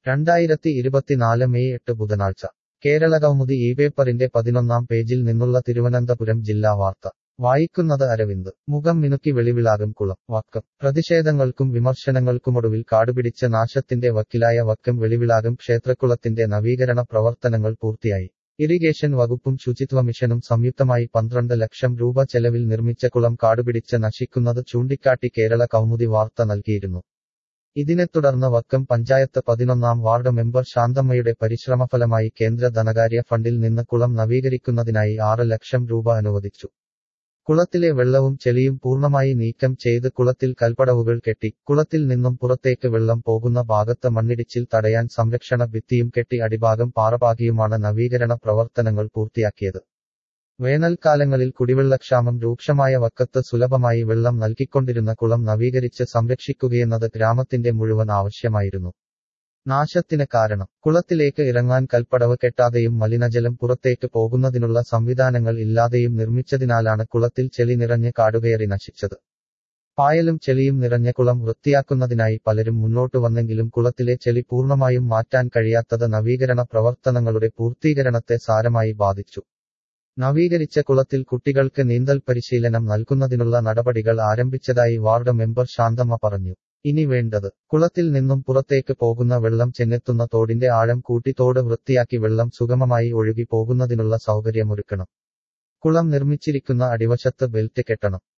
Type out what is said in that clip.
രണ്ടായിരത്തി ഇരുപത്തിനാല് മെയ് എട്ട് ബുധനാഴ്ച കേരളകൗമുദി ഈ പേപ്പറിന്റെ പതിനൊന്നാം പേജിൽ നിന്നുള്ള തിരുവനന്തപുരം ജില്ലാ വാർത്ത വായിക്കുന്നത് അരവിന്ദ് മുഖം മിനുക്കി വെളിവിളാകും കുളം വക്കം പ്രതിഷേധങ്ങൾക്കും വിമർശനങ്ങൾക്കുമൊടുവിൽ കാടുപിടിച്ച നാശത്തിന്റെ വക്കിലായ വക്കം വെളിവിളാകും ക്ഷേത്രക്കുളത്തിന്റെ നവീകരണ പ്രവർത്തനങ്ങൾ പൂർത്തിയായി ഇറിഗേഷൻ വകുപ്പും ശുചിത്വ മിഷനും സംയുക്തമായി പന്ത്രണ്ട് ലക്ഷം രൂപ ചെലവിൽ നിർമ്മിച്ച കുളം കാടുപിടിച്ച് നശിക്കുന്നത് ചൂണ്ടിക്കാട്ടി കേരള കൗമുദി വാർത്ത നൽകിയിരുന്നു ഇതിനെ തുടർന്ന് വക്കം പഞ്ചായത്ത് പതിനൊന്നാം വാർഡ് മെമ്പർ ശാന്തമ്മയുടെ പരിശ്രമഫലമായി കേന്ദ്ര ധനകാര്യ ഫണ്ടിൽ നിന്ന് കുളം നവീകരിക്കുന്നതിനായി ആറ് ലക്ഷം രൂപ അനുവദിച്ചു കുളത്തിലെ വെള്ളവും ചെളിയും പൂർണ്ണമായി നീക്കം ചെയ്ത് കുളത്തിൽ കൽപ്പടവുകൾ കെട്ടി കുളത്തിൽ നിന്നും പുറത്തേക്ക് വെള്ളം പോകുന്ന ഭാഗത്ത് മണ്ണിടിച്ചിൽ തടയാൻ സംരക്ഷണ ഭിത്തിയും കെട്ടി അടിഭാഗം പാറപാകിയുമാണ് നവീകരണ പ്രവർത്തനങ്ങൾ പൂർത്തിയാക്കിയത് വേനൽക്കാലങ്ങളിൽ കുടിവെള്ളക്ഷാമം രൂക്ഷമായ വക്കത്ത് സുലഭമായി വെള്ളം നൽകിക്കൊണ്ടിരുന്ന കുളം നവീകരിച്ച് സംരക്ഷിക്കുകയെന്നത് ഗ്രാമത്തിന്റെ മുഴുവൻ ആവശ്യമായിരുന്നു നാശത്തിന് കാരണം കുളത്തിലേക്ക് ഇറങ്ങാൻ കൽപ്പടവ് കെട്ടാതെയും മലിനജലം പുറത്തേക്ക് പോകുന്നതിനുള്ള സംവിധാനങ്ങൾ ഇല്ലാതെയും നിർമ്മിച്ചതിനാലാണ് കുളത്തിൽ ചെളി നിറഞ്ഞ് കാടുകയറി നശിച്ചത് പായലും ചെളിയും നിറഞ്ഞ കുളം വൃത്തിയാക്കുന്നതിനായി പലരും മുന്നോട്ടു വന്നെങ്കിലും കുളത്തിലെ ചെളി പൂർണ്ണമായും മാറ്റാൻ കഴിയാത്തത് നവീകരണ പ്രവർത്തനങ്ങളുടെ പൂർത്തീകരണത്തെ സാരമായി ബാധിച്ചു നവീകരിച്ച കുളത്തിൽ കുട്ടികൾക്ക് നീന്തൽ പരിശീലനം നൽകുന്നതിനുള്ള നടപടികൾ ആരംഭിച്ചതായി വാർഡ് മെമ്പർ ശാന്തമ്മ പറഞ്ഞു ഇനി വേണ്ടത് കുളത്തിൽ നിന്നും പുറത്തേക്ക് പോകുന്ന വെള്ളം ചെന്നെത്തുന്ന തോടിന്റെ ആഴം കൂട്ടി തോട് വൃത്തിയാക്കി വെള്ളം സുഗമമായി ഒഴുകി പോകുന്നതിനുള്ള സൗകര്യമൊരുക്കണം കുളം നിർമ്മിച്ചിരിക്കുന്ന അടിവശത്ത് ബെൽറ്റ് കെട്ടണം